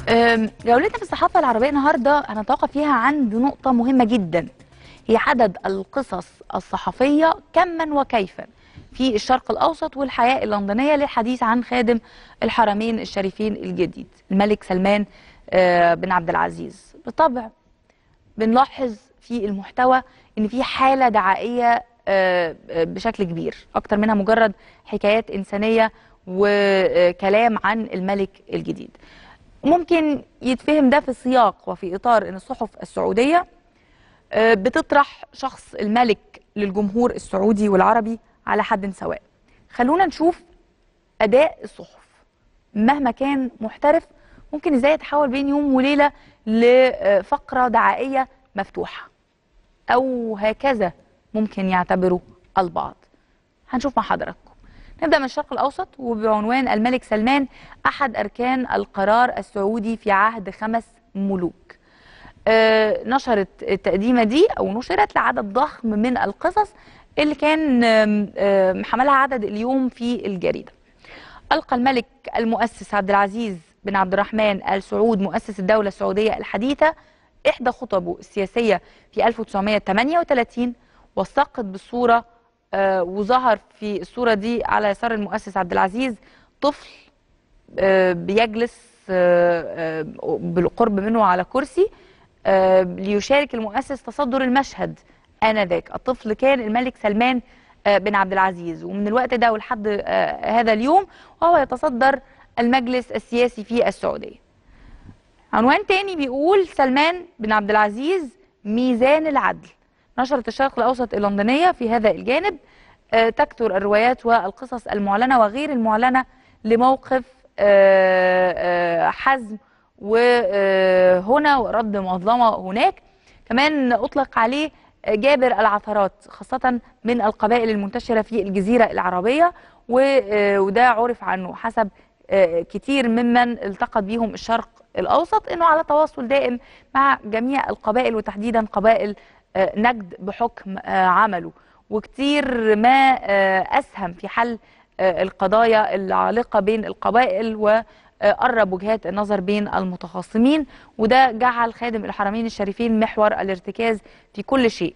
أم، جولتنا في الصحافة العربية النهاردة هنتوقف فيها عند نقطة مهمة جدا هي عدد القصص الصحفية كما وكيفا في الشرق الأوسط والحياة اللندنية للحديث عن خادم الحرمين الشريفين الجديد الملك سلمان آه، بن عبد العزيز بالطبع بنلاحظ في المحتوى ان في حاله دعائيه آه، آه، بشكل كبير اكتر منها مجرد حكايات انسانيه وكلام عن الملك الجديد ممكن يتفهم ده في سياق وفي اطار ان الصحف السعوديه آه، بتطرح شخص الملك للجمهور السعودي والعربي على حد سواء خلونا نشوف اداء الصحف مهما كان محترف ممكن ازاي يتحول بين يوم وليله لفقره دعائيه مفتوحه او هكذا ممكن يعتبره البعض هنشوف مع حضراتكم نبدا من الشرق الاوسط وبعنوان الملك سلمان احد اركان القرار السعودي في عهد خمس ملوك آه، نشرت التقديمه دي او نشرت لعدد ضخم من القصص اللي كان آم، آم، حملها عدد اليوم في الجريده ألقى الملك المؤسس عبد العزيز بن عبد الرحمن آل سعود مؤسس الدولة السعودية الحديثة إحدى خطبه السياسية في 1938 وثقت بالصورة آه، وظهر في الصورة دي على يسار المؤسس عبد العزيز طفل آه، بيجلس آه، آه، بالقرب منه على كرسي آه، ليشارك المؤسس تصدر المشهد آنذاك الطفل كان الملك سلمان آه، بن عبد العزيز ومن الوقت ده ولحد آه، هذا اليوم وهو يتصدر المجلس السياسي في السعودية عنوان تاني بيقول سلمان بن عبد العزيز ميزان العدل نشرت الشرق الأوسط اللندنية في هذا الجانب آه، تكثر الروايات والقصص المعلنة وغير المعلنة لموقف آه، آه، حزم وهنا ورد مظلمة هناك كمان أطلق عليه جابر العثرات خاصة من القبائل المنتشرة في الجزيرة العربية و- آه، وده عرف عنه حسب آه، كتير ممن التقط بيهم الشرق الأوسط أنه على تواصل دائم مع جميع القبائل وتحديدا قبائل آه، نجد بحكم آه، عمله وكتير ما آه، أسهم في حل آه، القضايا العالقة بين القبائل وقرب وجهات النظر بين المتخاصمين وده جعل خادم الحرمين الشريفين محور الارتكاز في كل شيء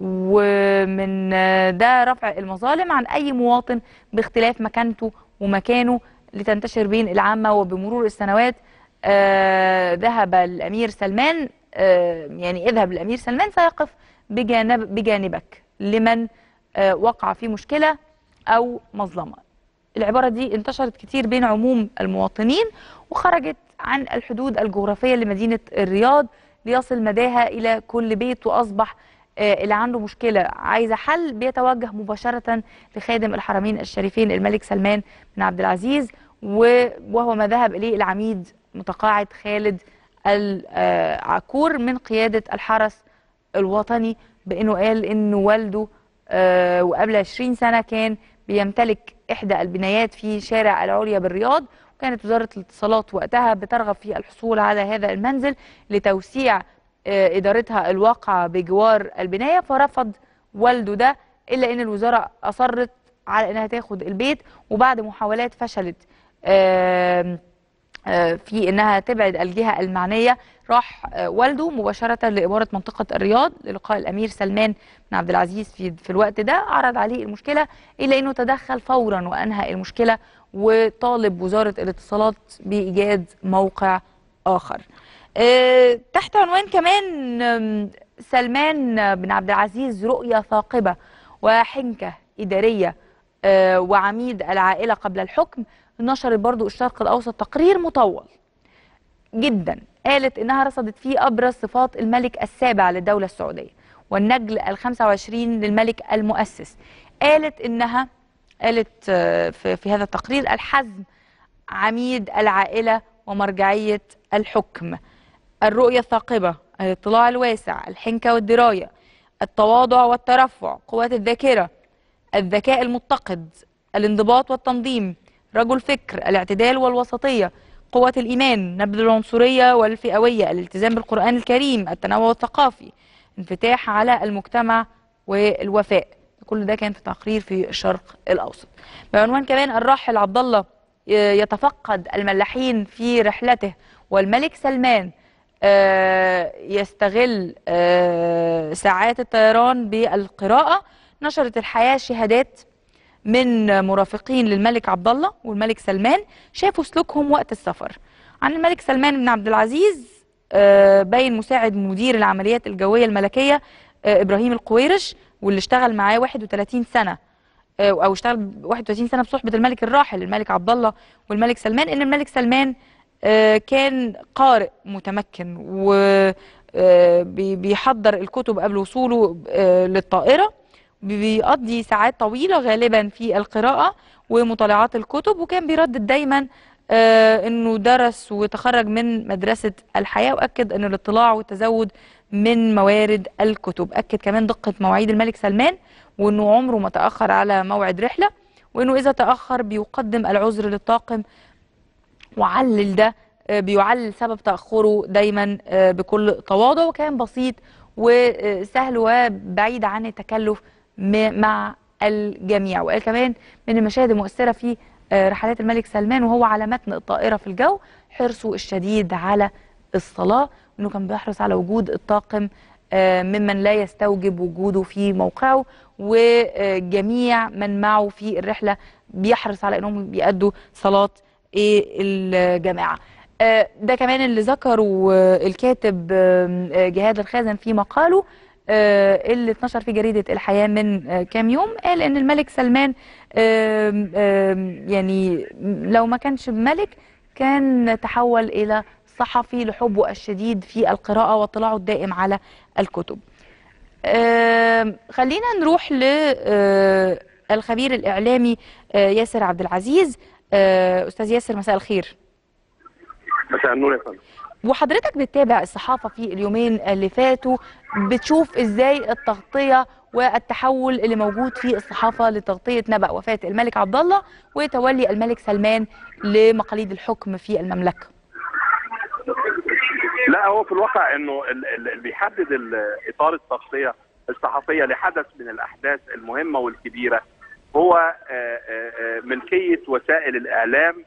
ومن آه، ده رفع المظالم عن أي مواطن باختلاف مكانته ومكانه لتنتشر بين العامة وبمرور السنوات آه، ذهب الأمير سلمان آه، يعني اذهب الأمير سلمان سيقف بجانب بجانبك لمن آه، وقع في مشكلة أو مظلمة العبارة دي انتشرت كتير بين عموم المواطنين وخرجت عن الحدود الجغرافية لمدينة الرياض ليصل مداها إلى كل بيت وأصبح آه، اللي عنده مشكلة عايزة حل بيتوجه مباشرة لخادم الحرمين الشريفين الملك سلمان بن عبد العزيز و- وهو ما ذهب إليه العميد متقاعد خالد العكور من قيادة الحرس الوطني بأنه قال أنه والده آه، وقبل 20 سنة كان بيمتلك إحدى البنايات في شارع العليا بالرياض وكانت وزارة الاتصالات وقتها بترغب في الحصول على هذا المنزل لتوسيع آه، إدارتها الواقعة بجوار البناية فرفض والده ده إلا أن الوزارة أصرت على أنها تاخد البيت وبعد محاولات فشلت آم، آه، في انها تبعد الجهه المعنيه راح آه، والده مباشره لاداره منطقه الرياض للقاء الامير سلمان بن عبد العزيز في في الوقت ده عرض عليه المشكله الا انه تدخل فورا وانهى المشكله وطالب وزاره الاتصالات بايجاد موقع اخر. آه، تحت عنوان كمان آم، سلمان بن عبد العزيز رؤيه ثاقبه وحنكه اداريه آه، وعميد العائله قبل الحكم نشرت برضو الشرق الأوسط تقرير مطول جدا قالت إنها رصدت فيه أبرز صفات الملك السابع للدولة السعودية والنجل ال 25 للملك المؤسس قالت إنها قالت آه، في في هذا التقرير الحزم عميد العائلة ومرجعية الحكم الرؤية الثاقبة الاطلاع الواسع الحنكة والدراية التواضع والترفع قوات الذاكرة الذكاء المتقد الانضباط والتنظيم رجل فكر الاعتدال والوسطية قوة الإيمان نبذ العنصرية والفئوية الالتزام بالقرآن الكريم التنوع الثقافي انفتاح على المجتمع والوفاء كل ده كان في تقرير في الشرق الأوسط بعنوان كمان الراحل عبد الله يتفقد الملاحين في رحلته والملك سلمان آه، يستغل آه، ساعات الطيران بالقراءة نشرت الحياة شهادات من مرافقين للملك عبد الله والملك سلمان شافوا سلوكهم وقت السفر عن الملك سلمان بن عبد العزيز آه، باين مساعد مدير العمليات الجوية الملكية إبراهيم القويرش واللي اشتغل معاه 31 سنة او اشتغل 31 سنه بصحبه الملك الراحل الملك عبد الله والملك سلمان ان الملك سلمان كان قارئ متمكن وبيحضر الكتب قبل وصوله للطائرة بيقضي ساعات طويلة غالبا في القراءة ومطالعات الكتب وكان بيردد دايما انه درس وتخرج من مدرسة الحياة واكد ان الاطلاع والتزود من موارد الكتب اكد كمان دقة مواعيد الملك سلمان وانه عمره ما تأخر على موعد رحلة وانه اذا تأخر بيقدم العذر للطاقم وعلل ده بيعلل سبب تأخره دايما بكل تواضع وكان بسيط وسهل وبعيد عن التكلف مع الجميع وقال كمان من المشاهد المؤثرة في رحلات الملك سلمان وهو على متن الطائرة في الجو حرصه الشديد على الصلاة انه كان بيحرص على وجود الطاقم ممن لا يستوجب وجوده في موقعه وجميع من معه في الرحلة بيحرص على انهم بيأدوا صلاة ايه الجماعه ده كمان اللي ذكره الكاتب جهاد الخازن في مقاله اللي اتنشر في جريدة الحياة من كام يوم قال ان الملك سلمان يعني لو ما كانش ملك كان تحول الى صحفي لحبه الشديد في القراءة واطلاعه الدائم على الكتب خلينا نروح للخبير الإعلامي ياسر عبد العزيز استاذ ياسر مساء الخير مساء النور يا فندم وحضرتك بتتابع الصحافه في اليومين اللي فاتوا بتشوف ازاي التغطيه والتحول اللي موجود في الصحافه لتغطيه نبأ وفاه الملك عبد الله وتولي الملك سلمان لمقاليد الحكم في المملكه لا هو في الواقع انه اللي بيحدد اطار التغطيه الصحفيه لحدث من الاحداث المهمه والكبيره هو ملكيه وسائل الاعلام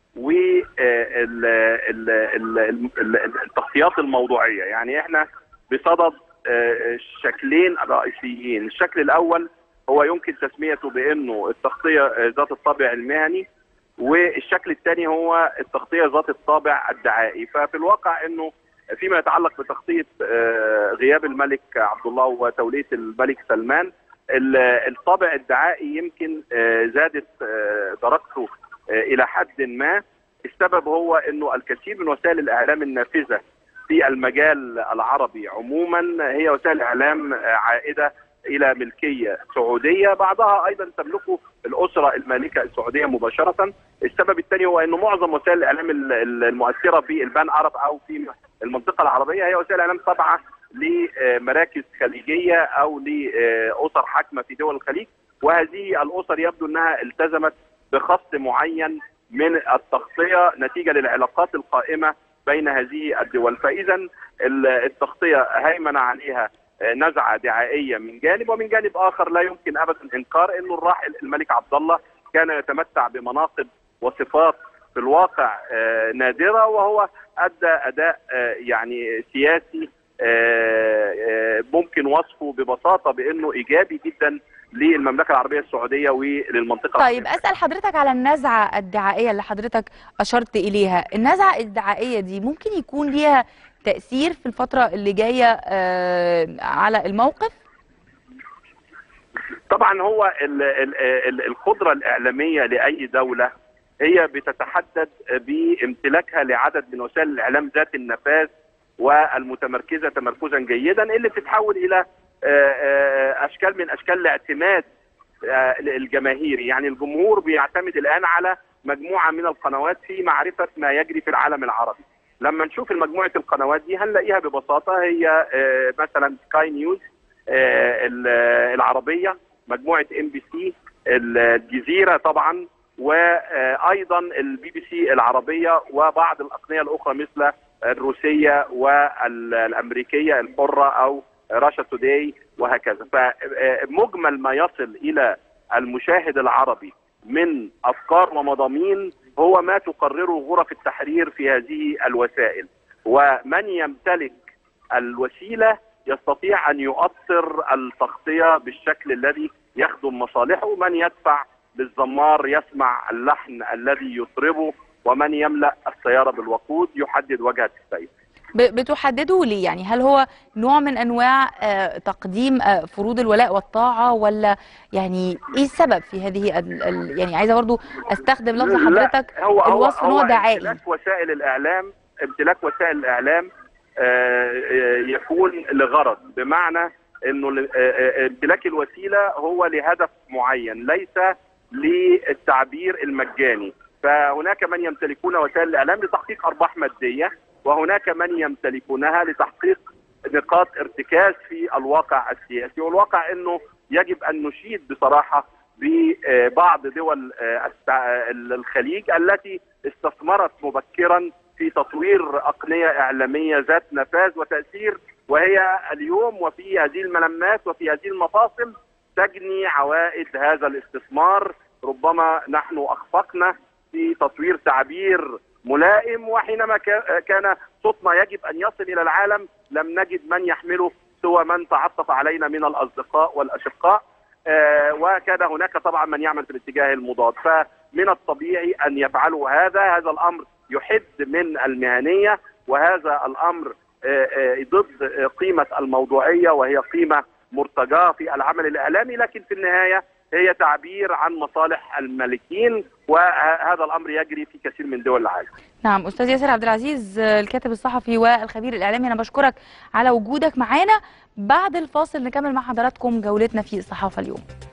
والتغطيات الموضوعيه يعني احنا بصدد شكلين رئيسيين الشكل الاول هو يمكن تسميته بانه التغطيه ذات الطابع المهني والشكل الثاني هو التغطيه ذات الطابع الدعائي ففي الواقع انه فيما يتعلق بتغطيه غياب الملك عبد الله وتوليه الملك سلمان الطابع الدعائي يمكن زادت درجته الى حد ما السبب هو انه الكثير من وسائل الاعلام النافذه في المجال العربي عموما هي وسائل اعلام عائده الى ملكيه سعوديه بعضها ايضا تملكه الاسره المالكه السعوديه مباشره السبب الثاني هو انه معظم وسائل الاعلام المؤثره في البان عرب او في المنطقه العربيه هي وسائل اعلام تابعه لمراكز خليجيه او لاسر حاكمه في دول الخليج وهذه الاسر يبدو انها التزمت بخط معين من التغطيه نتيجه للعلاقات القائمه بين هذه الدول فاذا التغطيه هيمن عليها نزعه دعائيه من جانب ومن جانب اخر لا يمكن ابدا انكار انه الراحل الملك عبد الله كان يتمتع بمناقب وصفات في الواقع نادره وهو ادى اداء يعني سياسي ممكن وصفه ببساطه بانه ايجابي جدا للمملكه العربيه السعوديه وللمنطقه طيب اسال حضرتك على النزعه الدعائيه اللي حضرتك اشرت اليها النزعه الدعائيه دي ممكن يكون ليها تاثير في الفتره اللي جايه على الموقف طبعا هو ال ال ال القدره الاعلاميه لاي دوله هي بتتحدد بامتلاكها لعدد من وسائل الاعلام ذات النفاذ والمتمركزه تمركزا جيدا اللي بتتحول الى اشكال من اشكال الاعتماد الجماهيري يعني الجمهور بيعتمد الان على مجموعه من القنوات في معرفه ما يجري في العالم العربي لما نشوف مجموعه القنوات دي هنلاقيها ببساطه هي مثلا سكاي نيوز العربيه مجموعه ام بي سي الجزيره طبعا وايضا البي بي سي العربيه وبعض الاقنيه الاخرى مثل الروسيه والامريكيه الحره او راشا توداي وهكذا فمجمل ما يصل الى المشاهد العربي من افكار ومضامين هو ما تقرره غرف التحرير في هذه الوسائل ومن يمتلك الوسيله يستطيع ان يؤطر التغطيه بالشكل الذي يخدم مصالحه من يدفع للزمار يسمع اللحن الذي يطربه ومن يملا السياره بالوقود يحدد وجهه السير ب- بتحددوا ليه يعني هل هو نوع من انواع آه، تقديم آه، فروض الولاء والطاعه ولا يعني ايه السبب في هذه ال ال يعني عايزه برضو استخدم لفظ لا، حضرتك هو الوصف ان هو دعائي امتلاك وسائل الاعلام امتلاك وسائل الاعلام آه، آه، يكون لغرض بمعنى انه ل- آه، آه، امتلاك الوسيله هو لهدف معين ليس للتعبير المجاني فهناك من يمتلكون وسائل الاعلام لتحقيق ارباح ماديه وهناك من يمتلكونها لتحقيق نقاط ارتكاز في الواقع السياسي والواقع انه يجب ان نشيد بصراحه ببعض دول آه، التع- الخليج التي استثمرت مبكرا في تطوير اقنيه اعلاميه ذات نفاذ وتاثير وهي اليوم وفي هذه الملمات وفي هذه المفاصل تجني عوائد هذا الاستثمار ربما نحن اخفقنا في تطوير تعبير ملائم وحينما كا- كان صوتنا يجب ان يصل الى العالم لم نجد من يحمله سوى من تعطف علينا من الاصدقاء والاشقاء آه، وكان هناك طبعا من يعمل في الاتجاه المضاد فمن الطبيعي ان يفعلوا هذا هذا الامر يحد من المهنيه وهذا الامر آه، آه، ضد آه، قيمه الموضوعيه وهي قيمه مرتجاه في العمل الاعلامي لكن في النهايه هي تعبير عن مصالح المالكين وهذا الامر يجري في كثير من دول العالم نعم استاذ ياسر عبد العزيز آه، الكاتب الصحفي والخبير الاعلامي انا بشكرك على وجودك معانا بعد الفاصل نكمل مع حضراتكم جولتنا في الصحافه اليوم